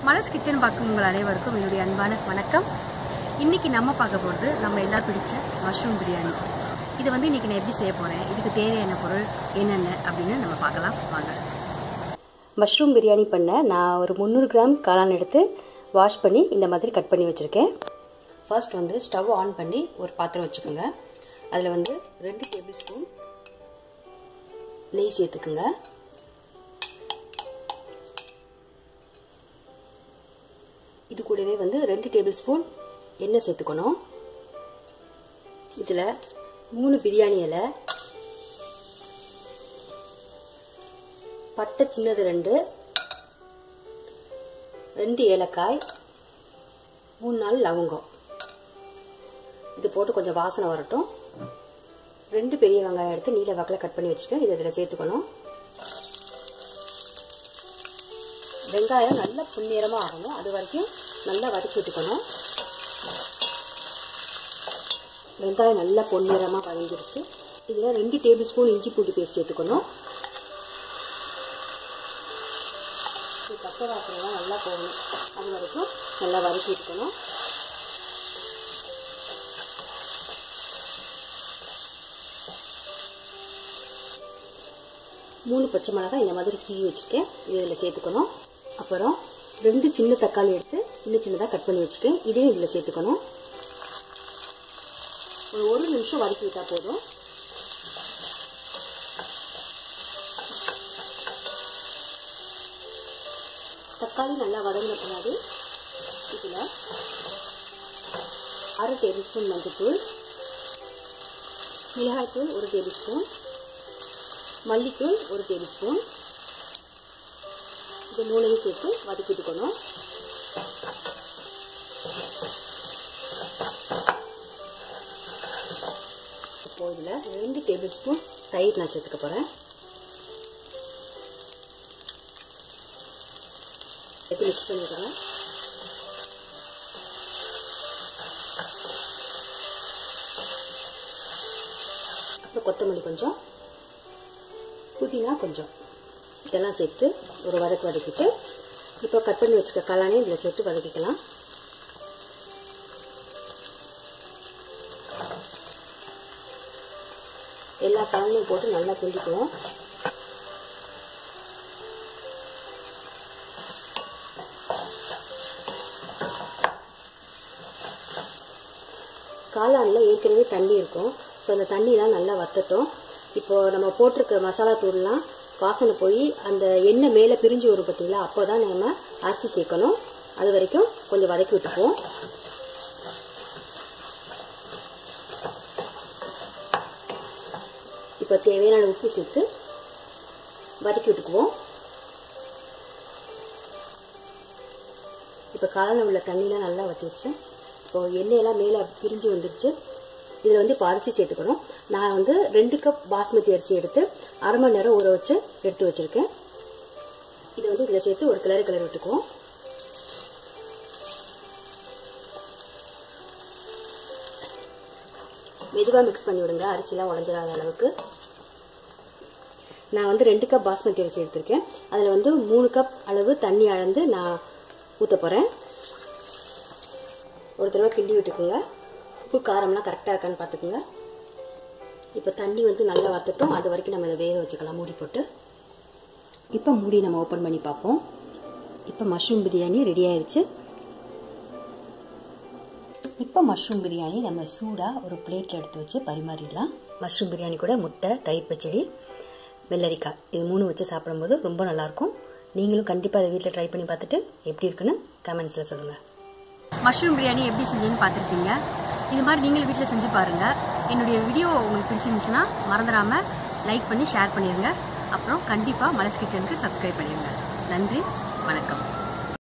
மலர்ஸ் kitchen பார்க்கும் உங்கள் அனைவருக்கும் என்னுடைய அன்பான வணக்கம் இன்னைக்கு நம்ம பார்க்க போகிறது நம்ம எல்லாம் பிடிச்ச மஷ்ரூம் பிரியாணி இது வந்து இன்னைக்கு நான் எப்படி செய்ய போகிறேன் இதுக்கு தேவையான பொருள் என்னென்ன அப்படின்னு நம்ம பார்க்கலாம் வாங்க மஷ்ரூம் பிரியாணி பண்ண நான் ஒரு முந்நூறு கிராம் காளான் எடுத்து வாஷ் பண்ணி இந்த மாதிரி கட் பண்ணி வச்சுருக்கேன் ஃபர்ஸ்ட் வந்து ஸ்டவ் ஆன் பண்ணி ஒரு பாத்திரம் வச்சுக்கோங்க அதில் வந்து ரெண்டு டேபிள் ஸ்பூன் நெய் சேர்த்துக்குங்க இது கூடவே வந்து ரெண்டு டேபிள் ஸ்பூன் எண்ணெய் சேர்த்துக்கணும் இதில் மூணு பிரியாணி இலை பட்டை சின்னது ரெண்டு ரெண்டு ஏலக்காய் மூணு நாள் லவங்கம் இது போட்டு கொஞ்சம் வாசனை வரட்டும் ரெண்டு பெரிய வெங்காயம் எடுத்து நீல வாக்கில் கட் பண்ணி வச்சுருக்கேன் இது இதில் சேர்த்துக்கணும் வெங்காயம் நல்லா புன்னிறமாக ஆகணும் அது வரைக்கும் நல்லா வதக்கி விட்டுக்கணும் வெங்காயம் நல்லா பொன்னிறமாக வதங்கிருச்சு இதில் ரெண்டு டேபிள் ஸ்பூன் இஞ்சி பூண்டு பேஸ்ட் சேர்த்துக்கணும் இது பச்சை வாசனைலாம் நல்லா போகணும் அது வரைக்கும் நல்லா வதக்கி விட்டுக்கணும் மூணு பச்சை மிளகாய் இந்த மாதிரி கீறி வச்சுருக்கேன் இது இதில் சேர்த்துக்கணும் அப்புறம் ரெண்டு சின்ன தக்காளி எடுத்து சின்ன சின்னதாக கட் பண்ணி வச்சுருக்கேன் இதையும் இதில் சேர்த்துக்கணும் ஒரு ஒரு நிமிஷம் வதக்கி விட்டால் போதும் தக்காளி நல்லா வதங்கின பின்னாடி இதில் அரை டேபிள் ஸ்பூன் மஞ்சள்தூள் மிளகாய்த்தூள் ஒரு டேபிள் ஸ்பூன் மல்லித்தூள் ஒரு டேபிள் ஸ்பூன் இது மூணையும் சேர்த்து வதக்கிட்டுக்கணும் இப்போ இதில் ரெண்டு டேபிள் ஸ்பூன் தயிர் நான் சேர்த்துக்க போகிறேன் எடுத்து மிக்ஸ் பண்ணிடுறேன் அப்புறம் கொத்தமல்லி கொஞ்சம் புதினா கொஞ்சம் இதெல்லாம் சேர்த்து ஒரு வதக்கு வதக்கிட்டு இப்போ கட் பண்ணி வச்சுக்க கலானே இதில் சேர்த்து வதக்கிக்கலாம் எல்லா கலனையும் போட்டு நல்லா கிண்டிக்குவோம் காளானில் ஏற்கனவே தண்ணி இருக்கும் ஸோ அந்த தண்ணியெலாம் நல்லா வத்தட்டும் இப்போது நம்ம போட்டிருக்க மசாலா தூள்லாம் வாசனை போய் அந்த எண்ணெய் மேலே பிரிஞ்சு வரும் பார்த்தீங்களா அப்போ தான் நம்ம அரிசி சேர்க்கணும் அது வரைக்கும் கொஞ்சம் வதக்கி விட்டுக்குவோம் இப்போ தேவையான உப்பு சேர்த்து வதக்கி விட்டுக்குவோம் இப்போ காலையில் உள்ள தண்ணியெலாம் நல்லா வத்திருச்சு இப்போது எண்ணெயெல்லாம் மேலே பிரிஞ்சு வந்துருச்சு இதில் வந்து இப்போ அரிசி சேர்த்துக்கணும் நான் வந்து ரெண்டு கப் பாஸ்மதி அரிசி எடுத்து அரை மணி நேரம் ஊற வச்சு எடுத்து வச்சுருக்கேன் இதை வந்து இதில் சேர்த்து ஒரு கிளறு கிளறி விட்டுக்குவோம் மெதுவாக மிக்ஸ் பண்ணி விடுங்க அரிசிலாம் உடஞ்சிடாத அளவுக்கு நான் வந்து ரெண்டு கப் பாஸ்மதி அரிசி எடுத்திருக்கேன் அதில் வந்து மூணு கப் அளவு தண்ணி அளந்து நான் ஊற்ற போகிறேன் ஒரு தடவை கிண்டி விட்டுக்குங்க உப்பு காரம்லாம் கரெக்டாக இருக்கான்னு பார்த்துக்குங்க இப்போ தண்ணி வந்து நல்லா வத்தட்டும் அது வரைக்கும் நம்ம இதை வேக வச்சுக்கலாம் மூடி போட்டு இப்போ மூடி நம்ம ஓப்பன் பண்ணி பார்ப்போம் இப்போ மஷ்ரூம் பிரியாணி ரெடி ஆயிடுச்சு இப்போ மஷ்ரூம் பிரியாணி நம்ம சூடாக ஒரு பிளேட்டில் எடுத்து வச்சு பரிமாறிடலாம் மஷ்ரூம் பிரியாணி கூட முட்டை தயிர் பச்சடி வெள்ளரிக்காய் இது மூணு வச்சு சாப்பிடும்போது ரொம்ப நல்லாயிருக்கும் நீங்களும் கண்டிப்பாக அதை வீட்டில் ட்ரை பண்ணி பார்த்துட்டு எப்படி இருக்குன்னு கமெண்ட்ஸில் சொல்லுங்கள் மஷ்ரூம் பிரியாணி எப்படி செஞ்சேன்னு பார்த்துருப்பீங்க இது மாதிரி நீங்களும் வீட்டில் செஞ்சு பாருங்கள் என்னுடைய வீடியோ உங்களுக்கு பிடிச்சிருந்துச்சுன்னா மறந்துடாமல் லைக் பண்ணி ஷேர் பண்ணிடுங்க அப்புறம் கண்டிப்பாக மலர்ஸ் கிச்சனுக்கு சப்ஸ்கிரைப் பண்ணிடுங்க நன்றி வணக்கம்